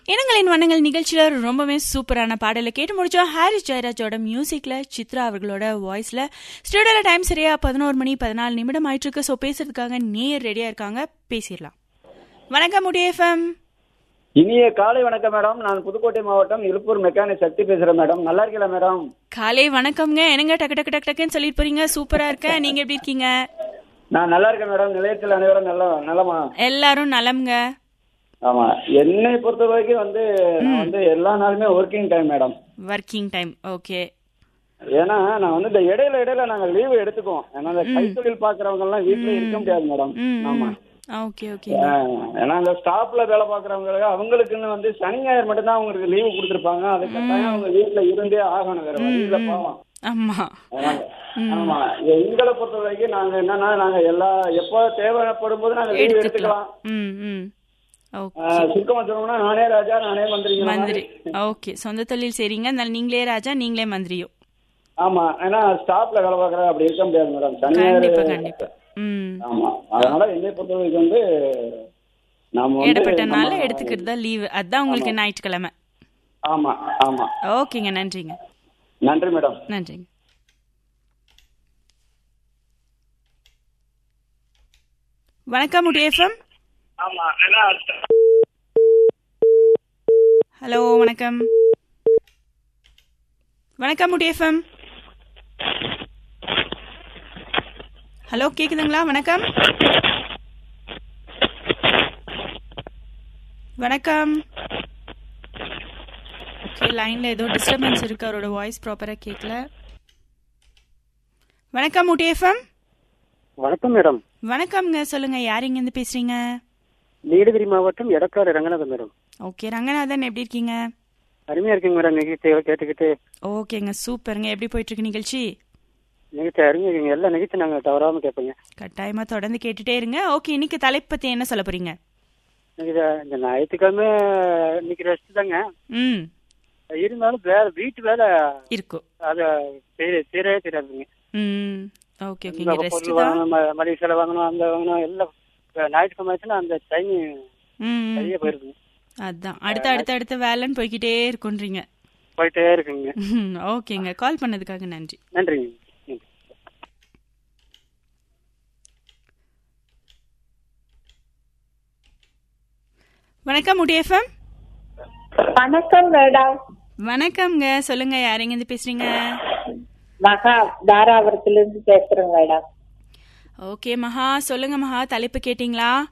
இனங்களின் வண்ணங்கள் நிகழ்ச்சியில ரொம்பவே சூப்பரான பாடலை கேட்டு முடிச்சோம் ஹாரிஸ் ஜெயராஜோட மியூசிக்ல சித்ரா அவர்களோட வாய்ஸ்ல ஸ்டுடியோல டைம் சரியா பதினோரு மணி பதினாலு நிமிடம் ஆயிட்டு இருக்கு ஸோ பேசுறதுக்காக நேர் ரெடியா இருக்காங்க பேசிடலாம் வணக்கம் முடியஃபம் இனிய காலை வணக்கம் மேடம் நான் புதுக்கோட்டை மாவட்டம் இழுப்பூர் மெக்கானிக் சக்தி பேசுறேன் மேடம் நல்லா இருக்கீங்களா மேடம் காலை வணக்கம்ங்க என்னங்க டக்கு டக்கு டக்கு டக்குன்னு சொல்லிட்டு போறீங்க சூப்பரா இருக்கேன் நீங்க எப்படி இருக்கீங்க நான் நல்லா இருக்கேன் மேடம் நிலையத்தில் அனைவரும் நல்ல நலமா எல்லாரும் நலம்ங்க ஆமா என்னை பொறுத்த வரைக்கும் வந்து நான் வந்து எல்லா நாளுமே working time madam working time okay ஏன்னா நான் வந்து இந்த இடையில இடையில நாங்க லீவு எடுத்துக்குவோம் ஏன்னா இந்த கைத்தொழில் பாக்குறவங்க எல்லாம் வீட்டுல இருக்க முடியாது மேடம் ம் ஆமா ஓகே ஓகே ஆஹ், ஏன்னா இந்த ஸ்டாப்ல வேலை பாக்குறவங்களுக்கு அவங்களுக்குன்னு வந்து சனி ஞாயிறு மட்டும் தான் அவங்களுக்கு லீவு கொடுத்துருப்பாங்க அது கட்டாயம் அவங்க வீட்டுல இருந்தே ஆகணும் வேற வழியில பாவம் ஆமா அதனால- ஆமா எங்களை பொறுத்த வரைக்கும் நாங்க என்னன்னா நாங்க எல்லா எப்போ தேவைப்படும் போது நாங்க லீவ் எடுத்துக்கலாம் ம் ம் ஓகே ஆஹ், சுத்தமா சொல்லணும்னா நானே ராஜா நானே மந்திரி மந்திரி ஓகே சொந்த தொழில் செய்றீங்க அதனால நீங்களே ராஜா நீங்களே மந்திரியோ ஆமா ஏன்னா ஸ்டாப்ல வேலை பாக்குற அப்படி இருக்க முடியாது மேடம் சனி கண்டிப்பா ஞாயிறு கண்டிப்பா ம் ஆமா அதனால என்னை பொறுத்த வரைக்கும் வந்து நாம வந்து இடப்பட்ட நாள்ல நம்ம- எடுத்துக்கிறது தான் லீவு அதான் உங்களுக்கு ஞாயிற்றுக்கிழமை ஆமா ஆமா ஓகேங்க நன்றிங்க நன்றி மேடம் நன்றிங்க வணக்கம் உடிஎஃப்எம் ஆமா ஏன்னா ஹலோ வணக்கம் வணக்கம் உடிஎஃப்எம் ஹலோ கேக்குதுங்களா வணக்கம் வணக்கம் ஓகே லைன்ல ஏதோ டிஸ்டர்பன்ஸ் இருக்கு அவரோட வாய்ஸ் ப்ராப்பரா கேட்கல வணக்கம் உடிஎஃப்எம் வணக்கம் மேடம் வணக்கம்ங்க சொல்லுங்க யார் இங்க இருந்து பேசுறீங்க நீலகிரி மாவட்டம் எடக்காடு ரங்கநாதன் மேடம் ஓகே ரங்கநாதன் எப்படி இருக்கீங்க அருமையா இருக்குங்க மேடம் நிகழ்ச்சிகளை கேட்டுக்கிட்டு ஓகேங்க சூப்பருங்க எப்படி போயிட்டு இருக்கு நிகழ்ச்சி நிகழ்ச்சி அருமையா இருக்குங்க எல்லா நிகழ்ச்சி நாங்க தவறாம கேட்போங்க கட்டாயமா தொடர்ந்து கேட்டுட்டே இருங்க ஓகே இன்னைக்கு தலைப்பு பத்தி என்ன சொல்ல போறீங்க இன்னைக்கு இந்த- இந்த ஞாயிற்றுக்கிழமை இன்னைக்கு ரெஸ்ட் தாங்க ம் இருந்தாலும் வேலை வீட்டு வேலை இருக்கும் அது செய்ய செய்யவே தெரியாதுங்க ம் ஓகே ஓகே இந்த இங்க ரெஸ்ட் பொருள் தான் வாங்கணும் ம- மளிகை செலவு வாங்கணும் அந்த வாங்கணும் எல்லாம் இப்ப ஞாயிற்றுக்கிழமை ஆச்சுன்னா அந்த டைம் ம் ம். சரியா போயிருக்குங்க அதான் அடுத்த அடுத்த அடுத்த வேலைன்னு போய்கிட்டே இருக்குன்றீங்க போயிட்டே இருக்குங்க ம், ஓகேங்க கால் பண்ணதுக்காக நன்றி நன்றிங்க நன்றி. வணக்கம் உடிஎஃப்எம் வணக்கம் மேடம் வணக்கம்ங்க சொல்லுங்க யாருங்க இருந்து பேசுறீங்க மகா தாராபுரத்துல இருந்து பேசுறேன் மேடம் ஓகே மகா சொல்லுங்க மகா தலைப்பு கேட்டிங்களா